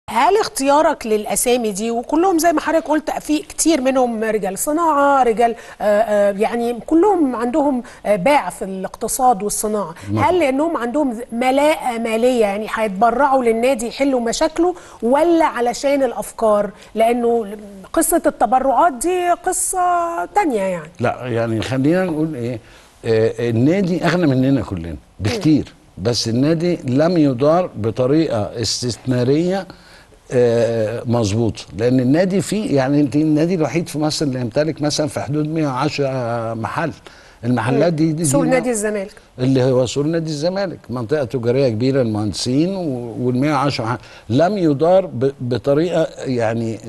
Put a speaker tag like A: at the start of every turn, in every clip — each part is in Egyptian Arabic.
A: هل اختيارك للاسامي دي وكلهم زي ما حضرتك قلت في كتير منهم رجال صناعه رجال آه، آه، يعني كلهم عندهم آه، باع في الاقتصاد والصناعه هل لانهم عندهم ملاءه ماليه يعني هيتبرعوا للنادي يحلوا مشاكله ولا علشان الافكار لانه قصه التبرعات دي قصه تانية يعني
B: لا يعني خلينا نقول ايه آه النادي اغنى مننا كلنا بكتير بس النادي لم يدار بطريقه استثماريه آه مظبوطه لان النادي فيه يعني انت النادي الوحيد في مصر اللي يمتلك مثلا في حدود 110 محل المحلات دي, دي
A: سور
B: دي
A: نادي الزمالك
B: اللي هو سور نادي الزمالك منطقه تجاريه كبيره للمهندسين وال 110 لم يدار ب- بطريقه يعني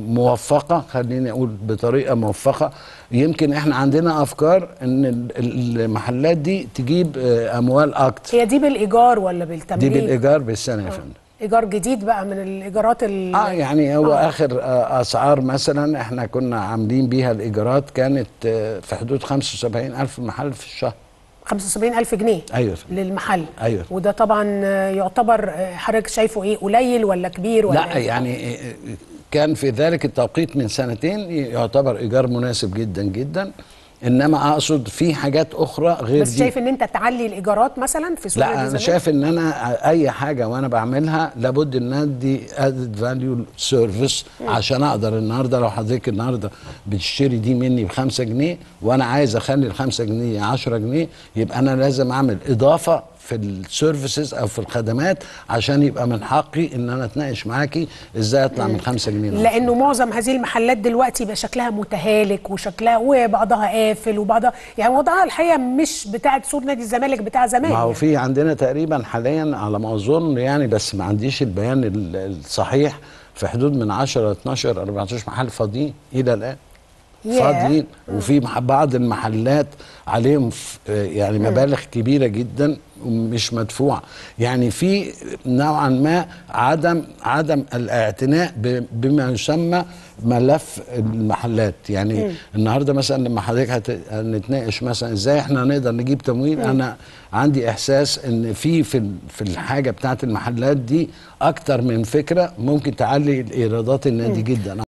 B: موفقه خليني اقول بطريقه موفقه يمكن احنا عندنا افكار ان ال- المحلات دي تجيب آه، اموال اكتر
A: هي دي بالايجار ولا
B: دي
A: بالتمليك
B: بالايجار بالسنه يا فندم
A: ايجار جديد بقى من الايجارات ال
B: اه يعني هو آه. اخر آه اسعار مثلا احنا كنا عاملين بيها الايجارات كانت آه في حدود 75000 محل في الشهر
A: 75000 جنيه
B: ايوه يا فندم.
A: للمحل
B: أيوة.
A: وده طبعا آه، يعتبر آه، حضرتك شايفه ايه قليل ولا كبير ولا
B: لا
A: إيه؟
B: يعني كان في ذلك التوقيت من سنتين يعتبر ايجار مناسب جدا جدا انما اقصد في حاجات اخرى غير
A: بس
B: دي
A: شايف ان انت تعلي الايجارات مثلا في سوق
B: لا
A: نادي
B: انا
A: الزمالك؟
B: شايف ان انا اي حاجه وانا بعملها لابد ان ادي ادد فاليو سيرفيس عشان اقدر النهارده لو حضرتك النهارده بتشتري دي مني ب 5 جنيه وانا عايز اخلي ال 5 جنيه 10 جنيه يبقى انا لازم اعمل اضافه في السيرفيسز او في الخدمات عشان يبقى من حقي ان انا اتناقش معاكي ازاي اطلع من 5 جنيه ل
A: لانه معظم هذه المحلات دلوقتي بقى شكلها متهالك وشكلها وبعضها قافل وبعضها يعني وضعها الحقيقه مش بتاعه سور نادي الزمالك بتاع زمان
B: ما هو
A: يعني.
B: في عندنا تقريبا حاليا على ما اظن يعني بس ما عنديش البيان ال- الصحيح في حدود من 10 12 14 محل فاضيين الى الان
A: ياه.
B: فاضيين وفي مح- بعض المحلات عليهم ف- آه يعني مبالغ كبيره جدا ومش مدفوعه يعني في نوعا ما عدم عدم الاعتناء ب- بما يسمى ملف المحلات يعني النهارده مثلا لما حضرتك هت- هنتناقش مثلا ازاي احنا نقدر نجيب تمويل انا عندي احساس ان في في ال- في الحاجه بتاعت المحلات دي اكتر من فكره ممكن تعلي الايرادات النادي جدا